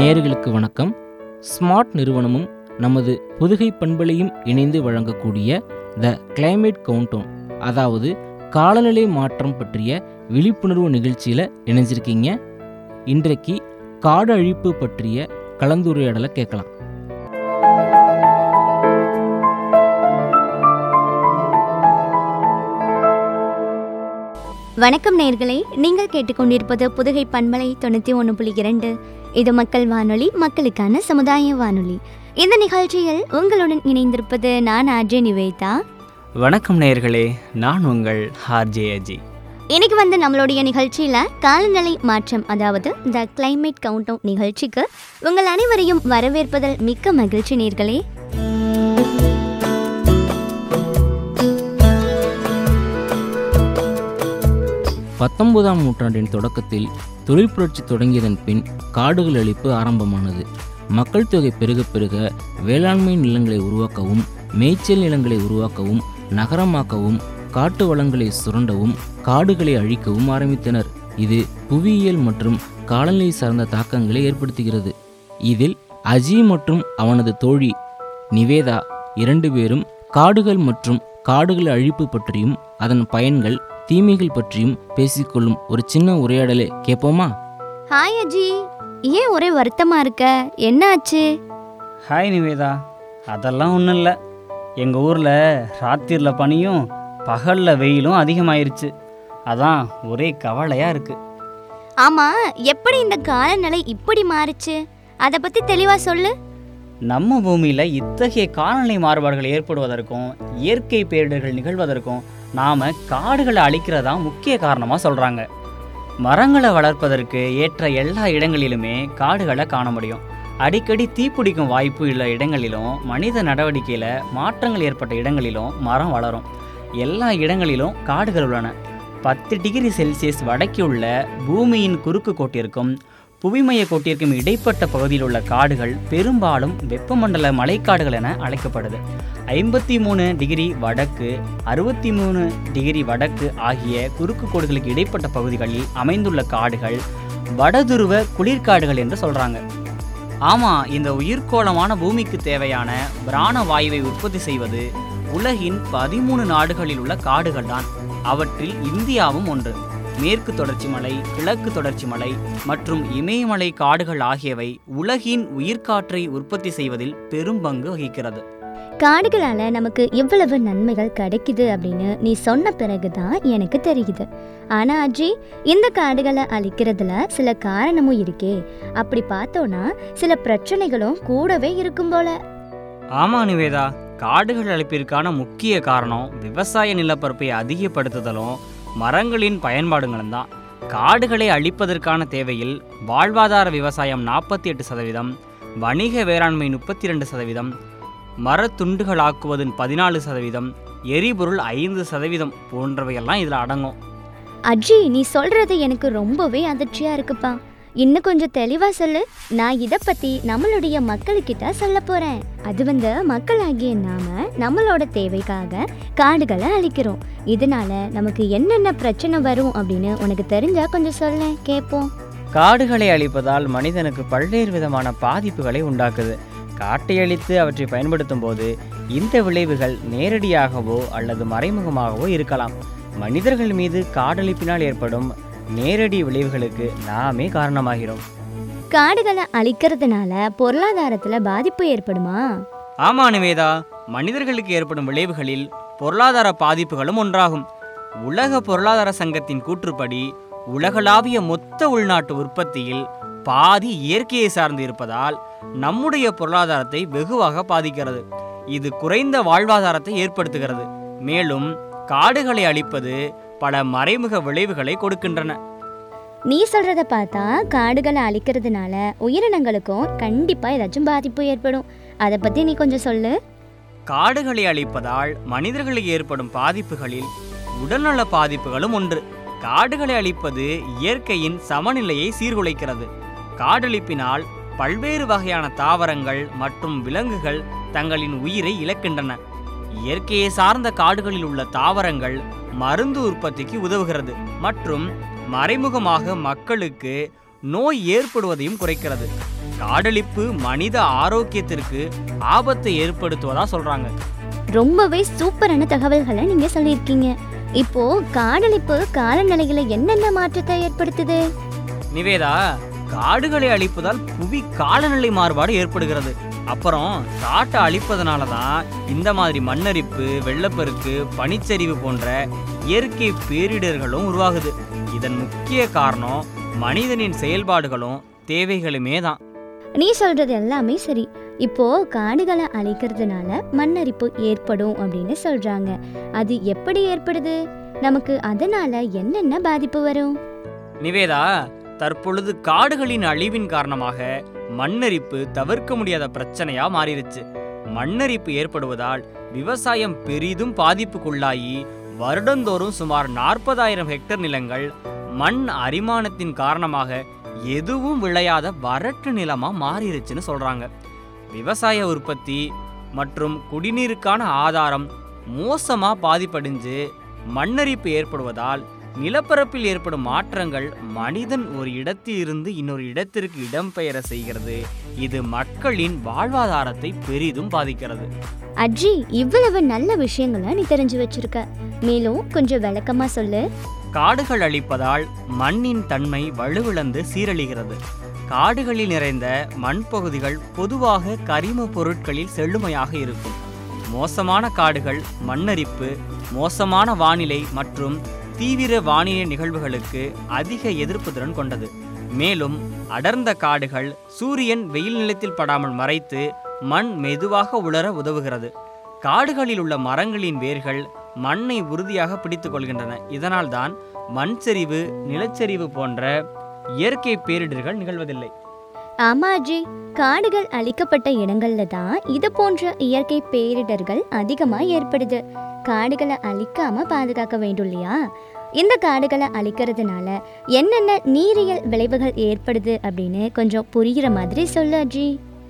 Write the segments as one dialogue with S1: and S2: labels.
S1: நேயர்களுக்கு வணக்கம் ஸ்மார்ட் நிறுவனமும் நமது புதுகை பண்பலையும் இணைந்து வழங்கக்கூடிய த கிளைமேட் கவுண்டவுன் அதாவது காலநிலை மாற்றம் பற்றிய விழிப்புணர்வு நிகழ்ச்சியில் இணைஞ்சிருக்கீங்க இன்றைக்கு காடு அழிப்பு பற்றிய கலந்துரையாடலை கேட்கலாம்
S2: வணக்கம் நேர்களே நீங்கள் கேட்டுக்கொண்டிருப்பது புதுகை பண்பலை தொண்ணூற்றி ஒன்று புள்ளி இரண்டு இது மக்கள் வானொலி மக்களுக்கான சமுதாய வானொலி இந்த நிகழ்ச்சியில் உங்களுடன் இணைந்திருப்பது நான் ஆர்ஜே நிவேதா
S3: வணக்கம் நேயர்களே நான் உங்கள் ஆர்ஜே அஜி
S2: இன்னைக்கு வந்து நம்மளுடைய நிகழ்ச்சியில் காலநிலை மாற்றம் அதாவது த கிளைமேட் கவுண்டவுன் நிகழ்ச்சிக்கு உங்கள் அனைவரையும் வரவேற்பதில் மிக்க மகிழ்ச்சி நேர்களே
S1: பத்தொன்பதாம் நூற்றாண்டின் தொடக்கத்தில் தொழில் புரட்சி தொடங்கியதன் பின் காடுகள் அழிப்பு ஆரம்பமானது மக்கள் தொகை பெருக பெருக வேளாண்மை நிலங்களை உருவாக்கவும் மேய்ச்சல் நிலங்களை உருவாக்கவும் நகரமாக்கவும் காட்டு வளங்களை சுரண்டவும் காடுகளை அழிக்கவும் ஆரம்பித்தனர் இது புவியியல் மற்றும் காலநிலை சார்ந்த தாக்கங்களை ஏற்படுத்துகிறது இதில் அஜி மற்றும் அவனது தோழி நிவேதா இரண்டு பேரும் காடுகள் மற்றும் காடுகள் அழிப்பு பற்றியும் அதன் பயன்கள் தீமைகள் பற்றியும் பேசிக்கொள்ளும் ஒரு சின்ன உரையாடலை கேட்போமா
S2: ஹாய் அஜி ஏன் ஒரே வருத்தமாக இருக்க என்ன ஆச்சு
S3: ஹாய் நிவேதா அதெல்லாம் ஒன்றும் இல்லை எங்கள் ஊரில் ராத்திரியில் பனியும் பகலில் வெயிலும் அதிகமாயிருச்சு அதான் ஒரே கவலையாக இருக்குது
S2: ஆமாம் எப்படி இந்த காலநிலை இப்படி மாறுச்சு அதை பற்றி தெளிவாக சொல்லு
S3: நம்ம பூமியில் இத்தகைய காலநிலை மாறுபாடுகள் ஏற்படுவதற்கும் இயற்கை பேரிடர்கள் நிகழ்வதற்கும் நாம் காடுகளை அழிக்கிறதா முக்கிய காரணமாக சொல்கிறாங்க மரங்களை வளர்ப்பதற்கு ஏற்ற எல்லா இடங்களிலுமே காடுகளை காண முடியும் அடிக்கடி தீப்பிடிக்கும் வாய்ப்பு உள்ள இடங்களிலும் மனித நடவடிக்கையில் மாற்றங்கள் ஏற்பட்ட இடங்களிலும் மரம் வளரும் எல்லா இடங்களிலும் காடுகள் உள்ளன பத்து டிகிரி செல்சியஸ் வடக்கே உள்ள பூமியின் குறுக்கு கோட்டிற்கும் புவிமைய கோட்டிற்கும் இடைப்பட்ட பகுதியில் உள்ள காடுகள் பெரும்பாலும் வெப்பமண்டல மழைக்காடுகள் என அழைக்கப்படுது ஐம்பத்தி மூணு டிகிரி வடக்கு அறுபத்தி மூணு டிகிரி வடக்கு ஆகிய குறுக்கு கோடுகளுக்கு இடைப்பட்ட பகுதிகளில் அமைந்துள்ள காடுகள் வடதுருவ குளிர்காடுகள் என்று சொல்றாங்க ஆமா இந்த உயிர்கோளமான பூமிக்கு தேவையான பிராண வாயுவை உற்பத்தி செய்வது உலகின் பதிமூணு நாடுகளில் உள்ள காடுகள் தான் அவற்றில் இந்தியாவும் ஒன்று மேற்கு தொடர்ச்சி மலை கிழக்கு தொடர்ச்சி மலை மற்றும் இமயமலை காடுகள் ஆகியவை உலகின் உயிர்காற்றை உற்பத்தி செய்வதில் பெரும் பங்கு வகிக்கிறது
S2: காடுகளால நமக்கு இவ்வளவு நன்மைகள் கிடைக்குது அப்படின்னு நீ சொன்ன பிறகுதான் எனக்கு தெரியுது ஆனா அஜி இந்த காடுகளை அழிக்கிறதுல சில காரணமும் இருக்கே அப்படி பார்த்தோன்னா சில பிரச்சனைகளும் கூடவே இருக்கும் போல
S3: ஆமா நிவேதா காடுகள் அழிப்பிற்கான முக்கிய காரணம் விவசாய நிலப்பரப்பை அதிகப்படுத்துதலும் மரங்களின் பயன்பாடுகளும் தான் காடுகளை அழிப்பதற்கான தேவையில் வாழ்வாதார விவசாயம் நாற்பத்தி எட்டு சதவீதம் வணிக வேளாண்மை முப்பத்தி ரெண்டு சதவீதம் மரத்துண்டுகளாக்குவதன் பதினாலு சதவீதம் எரிபொருள் ஐந்து சதவீதம் போன்றவையெல்லாம் இதில் அடங்கும்
S2: அஜி நீ சொல்றது எனக்கு ரொம்பவே அதிர்ச்சியா இருக்குப்பா இன்னும் கொஞ்சம் தெளிவா சொல்லு நான் இதை பத்தி நம்மளுடைய மக்களுக்கிட்ட சொல்ல போறேன் அது வந்து மக்களாகிய நாம நம்மளோட தேவைக்காக காடுகளை அழிக்கிறோம் இதனால நமக்கு என்னென்ன பிரச்சனை வரும் அப்படின்னு உனக்கு தெரிஞ்சா கொஞ்சம் சொல்ல கேட்போம்
S3: காடுகளை அழிப்பதால் மனிதனுக்கு பல்வேறு விதமான பாதிப்புகளை உண்டாக்குது காட்டை அழித்து அவற்றை பயன்படுத்தும் போது இந்த விளைவுகள் நேரடியாகவோ அல்லது மறைமுகமாகவோ இருக்கலாம் மனிதர்கள் மீது காடழிப்பினால் ஏற்படும் நேரடி விளைவுகளுக்கு நாமே காரணமாகிறோம்
S2: காடுகளை அழிக்கிறதுனால பொருளாதாரத்துல பாதிப்பு ஏற்படுமா
S3: ஆமா நிவேதா மனிதர்களுக்கு ஏற்படும் விளைவுகளில் பொருளாதார பாதிப்புகளும் ஒன்றாகும் உலக பொருளாதார சங்கத்தின் கூற்றுப்படி உலகளாவிய மொத்த உள்நாட்டு உற்பத்தியில் பாதி இயற்கையை சார்ந்து இருப்பதால் நம்முடைய பொருளாதாரத்தை வெகுவாக பாதிக்கிறது இது குறைந்த வாழ்வாதாரத்தை ஏற்படுத்துகிறது மேலும் காடுகளை அழிப்பது பல மறைமுக விளைவுகளை கொடுக்கின்றன
S2: நீ சொல்றத பார்த்தா காடுகளை அழிக்கிறதுனால உயிரினங்களுக்கும் கண்டிப்பா ஏதாச்சும் பாதிப்பு ஏற்படும் அதை பத்தி நீ கொஞ்சம் சொல்லு
S3: காடுகளை அழிப்பதால் மனிதர்களுக்கு ஏற்படும் பாதிப்புகளில் உடல்நல பாதிப்புகளும் ஒன்று காடுகளை அழிப்பது இயற்கையின் சமநிலையை சீர்குலைக்கிறது காடழிப்பினால் பல்வேறு வகையான தாவரங்கள் மற்றும் விலங்குகள் தங்களின் உயிரை இழக்கின்றன இயற்கையை சார்ந்த காடுகளில் உள்ள தாவரங்கள் மருந்து உற்பத்திக்கு உதவுகிறது மற்றும் மறைமுகமாக மக்களுக்கு நோய் ஏற்படுவதையும் குறைக்கிறது காடழிப்பு மனித ஆரோக்கியத்திற்கு ஆபத்தை ஏற்படுத்துவதா சொல்றாங்க
S2: ரொம்பவே சூப்பரான தகவல்களை நீங்க சொல்லியிருக்கீங்க இப்போ காடழிப்பு காலநிலையில என்னென்ன மாற்றத்தை ஏற்படுத்துது
S3: நிவேதா காடுகளை அழிப்பதால் புவி காலநிலை மாறுபாடு ஏற்படுகிறது அப்புறம் காட்டை அழிப்பதனால தான் இந்த மாதிரி மண்ணரிப்பு வெள்ளப்பெருக்கு பனிச்சரிவு போன்ற இயற்கை பேரிடர்களும் உருவாகுது இதன் முக்கிய காரணம் மனிதனின் செயல்பாடுகளும் தேவைகளுமே தான்
S2: நீ சொல்றது எல்லாமே சரி இப்போ காடுகளை அழிக்கிறதுனால மண்ணரிப்பு ஏற்படும் அப்படின்னு சொல்றாங்க அது எப்படி ஏற்படுது நமக்கு அதனால என்னென்ன பாதிப்பு வரும்
S3: நிவேதா தற்பொழுது காடுகளின் அழிவின் காரணமாக மண்ணரிப்பு தவிர்க்க முடியாத பிரச்சனையா மாறிடுச்சு மண்ணரிப்பு ஏற்படுவதால் விவசாயம் பெரிதும் பாதிப்புக்குள்ளாகி வருடந்தோறும் சுமார் நாற்பதாயிரம் ஹெக்டர் நிலங்கள் மண் அரிமானத்தின் காரணமாக எதுவும் விளையாத வறட்டு நிலமா மாறிடுச்சுன்னு சொல்றாங்க விவசாய உற்பத்தி மற்றும் குடிநீருக்கான ஆதாரம் மோசமா பாதிப்படைஞ்சு மண்ணரிப்பு ஏற்படுவதால் நிலப்பரப்பில் ஏற்படும் மாற்றங்கள் மனிதன் ஒரு இடத்திலிருந்து இன்னொரு இடத்திற்கு இடம்பெயர செய்கிறது இது மக்களின் வாழ்வாதாரத்தை பெரிதும் பாதிக்கிறது
S2: அஜி இவ்வளவு நல்ல விஷயங்களை நீ தெரிஞ்சு வச்சிருக்க மேலும் கொஞ்சம் விளக்கமா சொல்லு
S3: காடுகள் அழிப்பதால் மண்ணின் தன்மை வலுவிழந்து சீரழிகிறது காடுகளில் நிறைந்த மண் பகுதிகள் பொதுவாக கரிம பொருட்களில் செழுமையாக இருக்கும் மோசமான காடுகள் மண்ணரிப்பு மோசமான வானிலை மற்றும் தீவிர வானிலை நிகழ்வுகளுக்கு அதிக எதிர்ப்பு திறன் கொண்டது மேலும் அடர்ந்த காடுகள் சூரியன் வெயில் நிலத்தில் படாமல் மறைத்து மண் மெதுவாக உலர உதவுகிறது காடுகளில் உள்ள மரங்களின் வேர்கள் மண்ணை உறுதியாக பிடித்துக் கொள்கின்றன இதனால்தான் மண் சரிவு நிலச்சரிவு போன்ற இயற்கை பேரிடர்கள் நிகழ்வதில்லை
S2: ஆமா அஜி காடுகள் அழிக்கப்பட்ட இடங்கள்ல தான் இது போன்ற இயற்கை பேரிடர்கள் அதிகமா ஏற்படுது காடுகளை அழிக்காம பாதுகாக்க வேண்டும் இல்லையா இந்த காடுகளை அழிக்கிறதுனால என்னென்ன நீரியல் விளைவுகள் ஏற்படுது அப்படின்னு கொஞ்சம் புரிகிற மாதிரி சொல்லு அஜி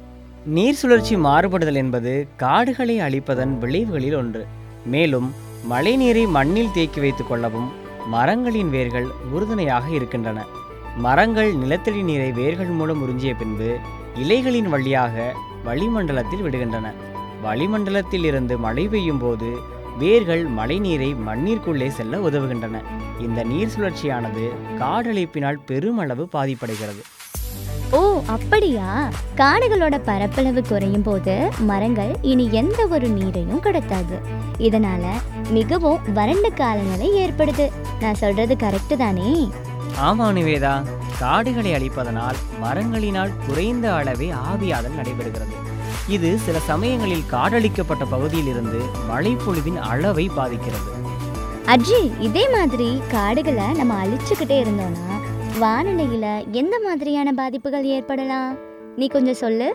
S3: நீர் சுழற்சி மாறுபடுதல் என்பது காடுகளை அழிப்பதன் விளைவுகளில் ஒன்று மேலும் மழைநீரை மண்ணில் தேக்கி வைத்துக் கொள்ளவும் மரங்களின் வேர்கள் உறுதுணையாக இருக்கின்றன மரங்கள் நிலத்தடி நீரை வேர்கள் மூலம் உறிஞ்சிய பின்பு இலைகளின் வழியாக வளிமண்டலத்தில் விடுகின்றன வளிமண்டலத்தில் இருந்து மழை பெய்யும் போது வேர்கள் மழைநீரை மண்ணிற்குள்ளே செல்ல உதவுகின்றன இந்த நீர் சுழற்சியானது காடழிப்பினால் பெருமளவு பாதிப்படைகிறது
S2: ஓ அப்படியா காடுகளோட பரப்பளவு குறையும் போது மரங்கள் இனி எந்த ஒரு நீரையும் கடத்தாது இதனால மிகவும் வறண்ட காலநிலை ஏற்படுது நான் சொல்றது கரெக்டு தானே
S3: ஆமா நிவேதா காடுகளை அழிப்பதனால் மரங்களினால் குறைந்த அளவே ஆவியாதல் நடைபெறுகிறது இது சில சமயங்களில் காடழிக்கப்பட்ட பகுதியிலிருந்து மழைப்பொழிவின் அளவை பாதிக்கிறது
S2: அஜி இதே மாதிரி காடுகளை நம்ம அழிச்சுக்கிட்டே இருந்தோம்னா வானிலையில எந்த மாதிரியான பாதிப்புகள் ஏற்படலாம் நீ கொஞ்சம் சொல்லு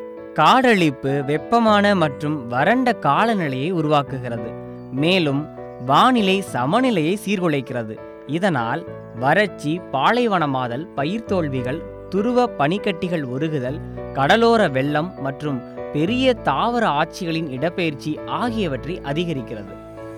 S3: காடழிப்பு வெப்பமான மற்றும் வறண்ட காலநிலையை உருவாக்குகிறது மேலும் வானிலை சமநிலையை சீர்குலைக்கிறது இதனால் வறட்சி பாலைவனமாதல் பயிர் தோல்விகள் துருவ பனிக்கட்டிகள் உருகுதல் கடலோர வெள்ளம் மற்றும் பெரிய தாவர ஆட்சிகளின் இடப்பெயர்ச்சி ஆகியவற்றை அதிகரிக்கிறது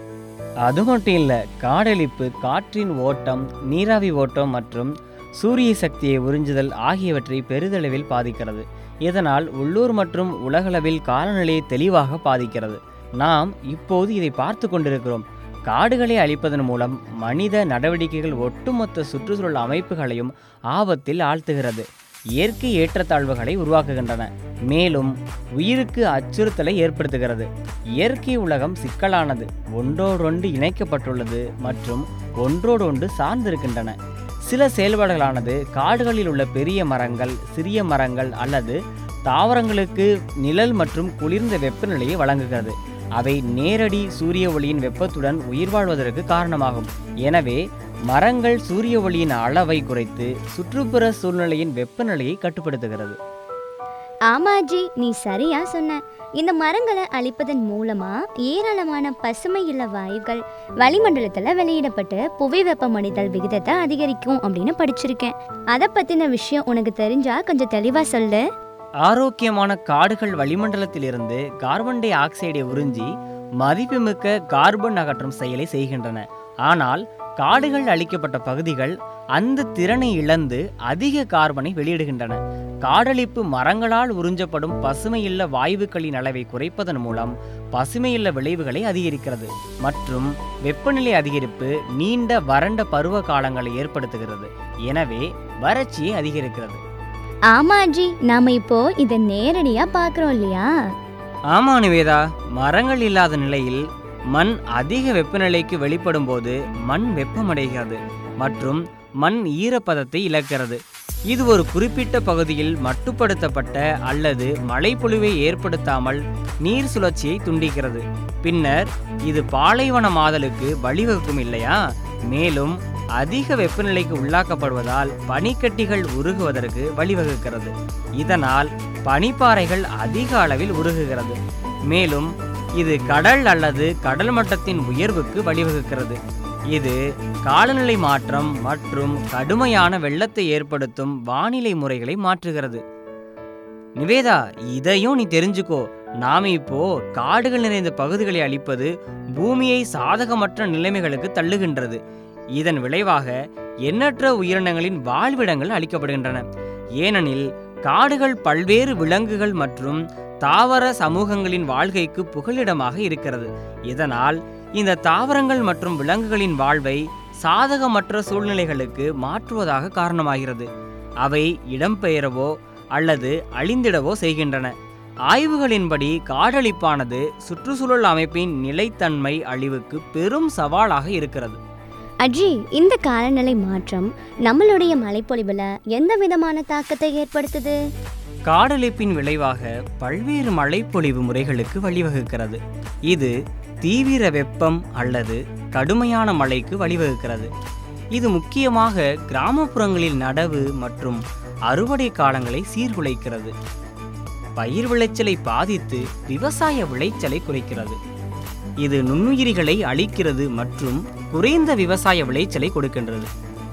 S3: அது மட்டும் இல்லை காடழிப்பு காற்றின் ஓட்டம் நீராவி ஓட்டம் மற்றும் சூரிய சக்தியை உறிஞ்சுதல் ஆகியவற்றை பெரிதளவில் பாதிக்கிறது இதனால் உள்ளூர் மற்றும் உலகளவில் காலநிலையை தெளிவாக பாதிக்கிறது நாம் இப்போது இதை பார்த்து கொண்டிருக்கிறோம் காடுகளை அழிப்பதன் மூலம் மனித நடவடிக்கைகள் ஒட்டுமொத்த சுற்றுச்சூழல் அமைப்புகளையும் ஆபத்தில் ஆழ்த்துகிறது இயற்கை ஏற்றத்தாழ்வுகளை உருவாக்குகின்றன மேலும் உயிருக்கு அச்சுறுத்தலை ஏற்படுத்துகிறது இயற்கை உலகம் சிக்கலானது ஒன்றோடொன்று இணைக்கப்பட்டுள்ளது மற்றும் ஒன்றோடொன்று சார்ந்திருக்கின்றன சில செயல்பாடுகளானது காடுகளில் உள்ள பெரிய மரங்கள் சிறிய மரங்கள் அல்லது தாவரங்களுக்கு நிழல் மற்றும் குளிர்ந்த வெப்பநிலையை வழங்குகிறது அவை நேரடி சூரிய ஒளியின் வெப்பத்துடன் உயிர் வாழ்வதற்கு காரணமாகும் எனவே மரங்கள் சூரிய ஒளியின் அளவை குறைத்து சுற்றுப்புற சூழ்நிலையின் வெப்பநிலையை கட்டுப்படுத்துகிறது
S2: ஆமாஜி நீ சரியா சொன்ன இந்த மரங்களை அழிப்பதன் மூலமா ஏராளமான பசுமை இல்ல வாயுக்கள் வளிமண்டலத்துல வெளியிடப்பட்டு புவி வெப்பமடைதல் விகிதத்தை அதிகரிக்கும் அப்படின்னு படிச்சிருக்கேன் அதை பத்தின விஷயம் உனக்கு தெரிஞ்சா கொஞ்சம் தெளிவா சொல்லு
S3: ஆரோக்கியமான காடுகள் வளிமண்டலத்திலிருந்து கார்பன் டை ஆக்சைடை உறிஞ்சி மதிப்புமிக்க கார்பன் அகற்றும் செயலை செய்கின்றன ஆனால் காடுகள் அழிக்கப்பட்ட பகுதிகள் அந்த திறனை இழந்து அதிக கார்பனை வெளியிடுகின்றன காடழிப்பு மரங்களால் உறிஞ்சப்படும் பசுமையுள்ள வாயுக்களின் அளவை குறைப்பதன் மூலம் பசுமையுள்ள விளைவுகளை அதிகரிக்கிறது மற்றும் வெப்பநிலை அதிகரிப்பு நீண்ட வறண்ட பருவ காலங்களை ஏற்படுத்துகிறது எனவே வறட்சியை அதிகரிக்கிறது
S2: ஆமா அஜி நாம இப்போ இதை நேரடியா பாக்குறோம் இல்லையா
S3: ஆமா நிவேதா மரங்கள் இல்லாத நிலையில் மண் அதிக வெப்பநிலைக்கு வெளிப்படும் போது மண் வெப்பமடைகிறது மற்றும் மண் ஈரப்பதத்தை இழக்கிறது இது ஒரு குறிப்பிட்ட பகுதியில் மட்டுப்படுத்தப்பட்ட அல்லது மழைப்பொழிவை ஏற்படுத்தாமல் நீர் சுழற்சியை துண்டிக்கிறது பின்னர் இது பாலைவனமாதலுக்கு வழிவகுக்கும் இல்லையா மேலும் அதிக வெப்பநிலைக்கு உள்ளாக்கப்படுவதால் பனிக்கட்டிகள் உருகுவதற்கு வழிவகுக்கிறது இதனால் பனிப்பாறைகள் அதிக அளவில் உருகுகிறது மேலும் இது கடல் அல்லது கடல் மட்டத்தின் உயர்வுக்கு வழிவகுக்கிறது இது காலநிலை மாற்றம் மற்றும் கடுமையான வெள்ளத்தை ஏற்படுத்தும் வானிலை முறைகளை மாற்றுகிறது நிவேதா இதையும் நீ தெரிஞ்சுக்கோ நாம இப்போ காடுகள் நிறைந்த பகுதிகளை அழிப்பது பூமியை சாதகமற்ற நிலைமைகளுக்கு தள்ளுகின்றது இதன் விளைவாக எண்ணற்ற உயிரினங்களின் வாழ்விடங்கள் அழிக்கப்படுகின்றன ஏனெனில் காடுகள் பல்வேறு விலங்குகள் மற்றும் தாவர சமூகங்களின் வாழ்க்கைக்கு புகலிடமாக இருக்கிறது இதனால் இந்த தாவரங்கள் மற்றும் விலங்குகளின் வாழ்வை சாதகமற்ற சூழ்நிலைகளுக்கு மாற்றுவதாக காரணமாகிறது அவை இடம்பெயரவோ அல்லது அழிந்திடவோ செய்கின்றன ஆய்வுகளின்படி காடழிப்பானது சுற்றுச்சூழல் அமைப்பின் நிலைத்தன்மை அழிவுக்கு பெரும் சவாலாக இருக்கிறது
S2: அஜி இந்த காலநிலை மாற்றம் நம்மளுடைய மழைப்பொழிவுல எந்த விதமான தாக்கத்தை ஏற்படுத்துது
S3: காடழிப்பின் விளைவாக பல்வேறு மழைப்பொழிவு முறைகளுக்கு வழிவகுக்கிறது இது தீவிர வெப்பம் அல்லது கடுமையான மழைக்கு வழிவகுக்கிறது இது முக்கியமாக கிராமப்புறங்களில் நடவு மற்றும் அறுவடை காலங்களை சீர்குலைக்கிறது பயிர் விளைச்சலை பாதித்து விவசாய விளைச்சலை குறைக்கிறது இது நுண்ணுயிரிகளை அழிக்கிறது மற்றும் குறைந்த விவசாய விளைச்சலை கொடுக்கின்றது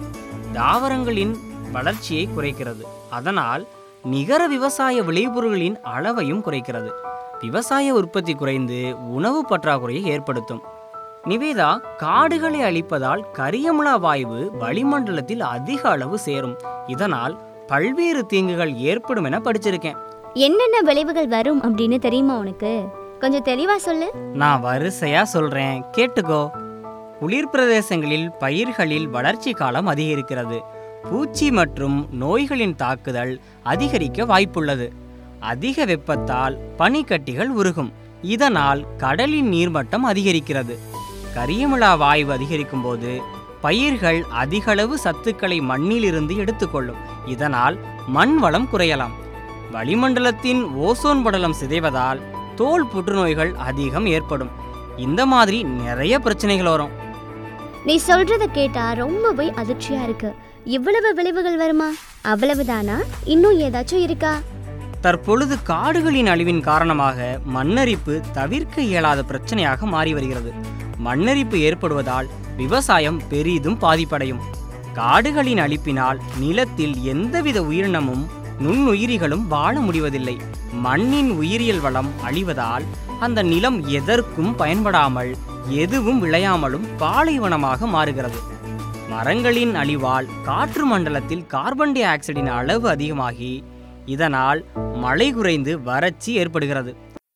S3: தாவரங்களின் வளர்ச்சியை குறைக்கிறது அதனால் நிகர விவசாய விளைபொருள்களின் அளவையும் குறைக்கிறது விவசாய உற்பத்தி குறைந்து உணவு பற்றாக்குறையை ஏற்படுத்தும் நிவேதா காடுகளை அழிப்பதால் கரியமுல வாயு வளிமண்டலத்தில் அதிக அளவு சேரும் இதனால் பல்வேறு தீங்குகள் ஏற்படும் என படிச்சிருக்கேன்
S2: என்னென்ன விளைவுகள் வரும் அப்படின்னு தெரியுமா உனக்கு கொஞ்சம் தெளிவா சொல்லு
S3: நான் வரிசையா சொல்றேன் கேட்டுக்கோ குளிர் பிரதேசங்களில் பயிர்களில் வளர்ச்சி காலம் அதிகரிக்கிறது பூச்சி மற்றும் நோய்களின் தாக்குதல் அதிகரிக்க வாய்ப்புள்ளது அதிக வெப்பத்தால் பனிக்கட்டிகள் உருகும் இதனால் கடலின் நீர்மட்டம் அதிகரிக்கிறது கரியமிலா வாயு அதிகரிக்கும் போது பயிர்கள் அதிகளவு சத்துக்களை மண்ணிலிருந்து எடுத்துக்கொள்ளும் இதனால் மண் வளம் குறையலாம் வளிமண்டலத்தின் ஓசோன் படலம் சிதைவதால் தோல் புற்றுநோய்கள் அதிகம் ஏற்படும் இந்த மாதிரி நிறைய பிரச்சனைகள் வரும்
S2: நீ சொல்றத கேட்டா ரொம்பவே அதிர்ச்சியா இருக்கு இவ்வளவு விளைவுகள் வருமா அவ்வளவுதானா இன்னும் ஏதாச்சும் இருக்கா
S3: தற்பொழுது காடுகளின் அழிவின் காரணமாக மண்ணரிப்பு தவிர்க்க இயலாத பிரச்சனையாக மாறி வருகிறது மண்ணரிப்பு ஏற்படுவதால் விவசாயம் பெரிதும் பாதிப்படையும் காடுகளின் அழிப்பினால் நிலத்தில் எந்தவித உயிரினமும் நுண்ணுயிரிகளும் வாழ முடிவதில்லை மண்ணின் உயிரியல் வளம் அழிவதால் அந்த நிலம் எதற்கும் பயன்படாமல் எதுவும் விளையாமலும் பாலைவனமாக மாறுகிறது மரங்களின் அழிவால் காற்று மண்டலத்தில் கார்பன் டை ஆக்சைடின் அளவு அதிகமாகி இதனால் மழை குறைந்து வறட்சி ஏற்படுகிறது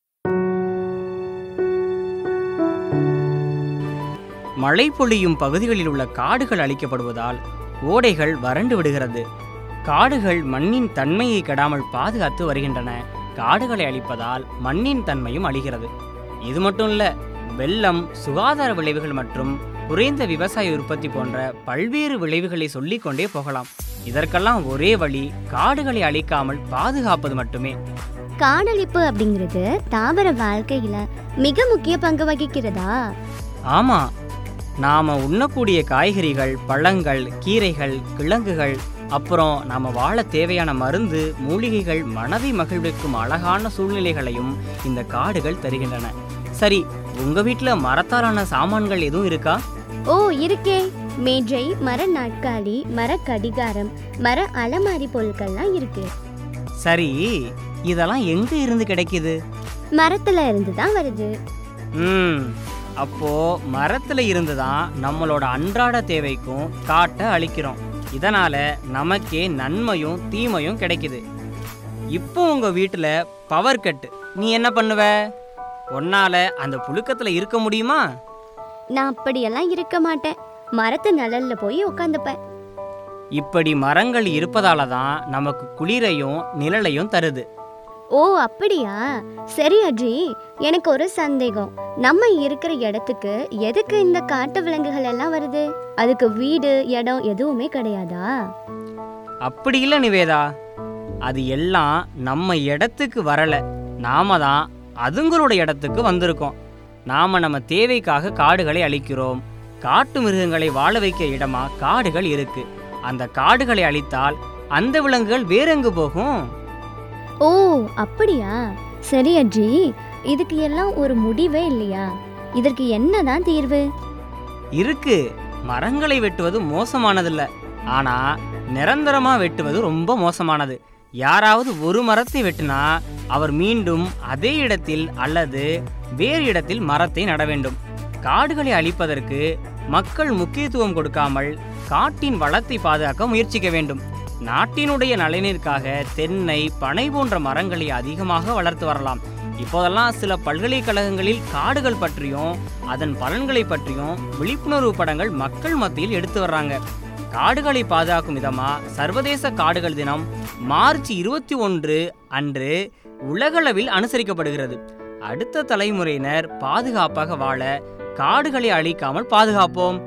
S3: மழை பொழியும் பகுதிகளில் உள்ள காடுகள் அழிக்கப்படுவதால் ஓடைகள் வறண்டு விடுகிறது காடுகள் மண்ணின் தன்மையை கெடாமல் பாதுகாத்து வருகின்றன காடுகளை அழிப்பதால் மண்ணின் தன்மையும் அழிகிறது இது மட்டும் இல்ல வெள்ளம் சுகாதார விளைவுகள் மற்றும் குறைந்த விவசாய உற்பத்தி போன்ற பல்வேறு விளைவுகளை சொல்லிக்கொண்டே போகலாம் இதற்கெல்லாம் ஒரே வழி காடுகளை அழிக்காமல் பாதுகாப்பது மட்டுமே
S2: காடழிப்பு அப்படிங்கிறது தாவர வாழ்க்கையில மிக முக்கிய பங்கு வகிக்கிறதா
S3: ஆமா நாம உண்ணக்கூடிய காய்கறிகள் பழங்கள் கீரைகள் கிழங்குகள் அப்புறம் நாம வாழ தேவையான மருந்து மூலிகைகள் மனதை மகிழ்விக்கும் அழகான சூழ்நிலைகளையும் இந்த காடுகள் தருகின்றன சரி உங்க வீட்ல மரத்தாலான சாமான்கள் எதுவும் இருக்கா
S2: ஓ இருக்கே மேஜை மர நாட்காலி மர கடிகாரம் மர அலமாரி பொருட்கள்லாம் இருக்கு
S3: சரி இதெல்லாம் எங்க இருந்து கிடைக்குது
S2: மரத்துல இருந்து தான் வருது
S3: ம் அப்போ மரத்துல இருந்து தான் நம்மளோட அன்றாட தேவைக்கும் காட்டை அழிக்கிறோம் இதனால நமக்கே நன்மையும் தீமையும் கிடைக்குது
S4: இப்போ உங்க வீட்டில் பவர் கட்டு நீ என்ன பண்ணுவ உன்னால அந்த புழுக்கத்தில் இருக்க முடியுமா
S2: நான் அப்படியெல்லாம் இருக்க மாட்டேன் மரத்து நிழல்ல போய் உட்காந்துப்பேன்
S4: இப்படி மரங்கள் இருப்பதால தான் நமக்கு குளிரையும் நிழலையும் தருது
S2: ஓ அப்படியா சரி அஜி எனக்கு ஒரு சந்தேகம் நம்ம இருக்கிற இடத்துக்கு எதுக்கு இந்த காட்டு விலங்குகள் எல்லாம் வருது அதுக்கு வீடு இடம் எதுவுமே கிடையாதா
S4: அப்படி இல்லை நிவேதா அது எல்லாம் நம்ம இடத்துக்கு வரல நாம தான் அதுங்களோட இடத்துக்கு வந்திருக்கோம் நாம நம்ம தேவைக்காக காடுகளை அழிக்கிறோம் காட்டு மிருகங்களை வாழ வைக்க இடமா காடுகள் இருக்கு அந்த காடுகளை அழித்தால் அந்த விலங்குகள் வேறெங்கு போகும்
S2: ஓ அப்படியா சரி அஜி இதுக்கு எல்லாம் ஒரு முடிவே இல்லையா இதற்கு என்னதான் தீர்வு
S4: இருக்கு மரங்களை வெட்டுவது மோசமானதில்ல ஆனா நிரந்தரமா வெட்டுவது ரொம்ப மோசமானது யாராவது ஒரு மரத்தை வெட்டினா அவர் மீண்டும் அதே இடத்தில் அல்லது வேறு இடத்தில் மரத்தை நட வேண்டும் காடுகளை அழிப்பதற்கு மக்கள் முக்கியத்துவம் கொடுக்காமல் காட்டின் வளத்தை பாதுகாக்க முயற்சிக்க வேண்டும் நாட்டினுடைய நலனிற்காக தென்னை பனை போன்ற மரங்களை அதிகமாக வளர்த்து வரலாம் இப்போதெல்லாம் சில பல்கலைக்கழகங்களில் காடுகள் பற்றியும் அதன் பலன்களை பற்றியும் விழிப்புணர்வு படங்கள் மக்கள் மத்தியில் எடுத்து வர்றாங்க காடுகளை பாதுகாக்கும் விதமா சர்வதேச காடுகள் தினம் மார்ச் இருபத்தி ஒன்று அன்று உலகளவில் அனுசரிக்கப்படுகிறது அடுத்த தலைமுறையினர் பாதுகாப்பாக வாழ காடுகளை அழிக்காமல் பாதுகாப்போம்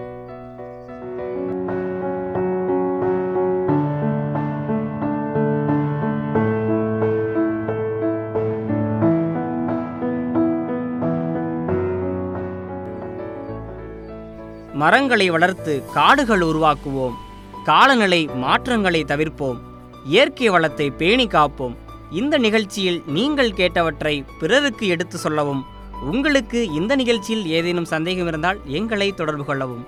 S4: மரங்களை வளர்த்து காடுகள் உருவாக்குவோம் காலநிலை மாற்றங்களை தவிர்ப்போம் இயற்கை வளத்தை பேணி காப்போம் இந்த நிகழ்ச்சியில் நீங்கள் கேட்டவற்றை பிறருக்கு எடுத்து சொல்லவும் உங்களுக்கு இந்த நிகழ்ச்சியில் ஏதேனும் சந்தேகம் இருந்தால் எங்களை தொடர்பு கொள்ளவும்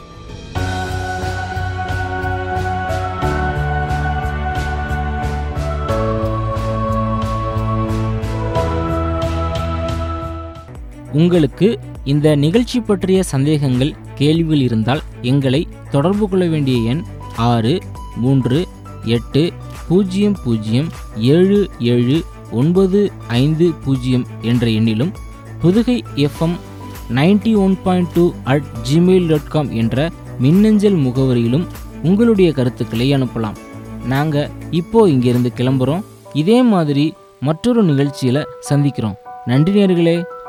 S1: உங்களுக்கு இந்த நிகழ்ச்சி பற்றிய சந்தேகங்கள் கேள்விகள் இருந்தால் எங்களை தொடர்பு கொள்ள வேண்டிய எண் ஆறு மூன்று எட்டு பூஜ்ஜியம் பூஜ்ஜியம் ஏழு ஏழு ஒன்பது ஐந்து பூஜ்ஜியம் என்ற எண்ணிலும் Pudugai FM ninety one point two at Gmail dot com என்ற மின்னஞ்சல் முகவரியிலும் உங்களுடைய கருத்துக்களை அனுப்பலாம் நாங்கள் இப்போ இங்கிருந்து கிளம்புறோம் இதே மாதிரி மற்றொரு நிகழ்ச்சியில் சந்திக்கிறோம் நன்றி நேர்களே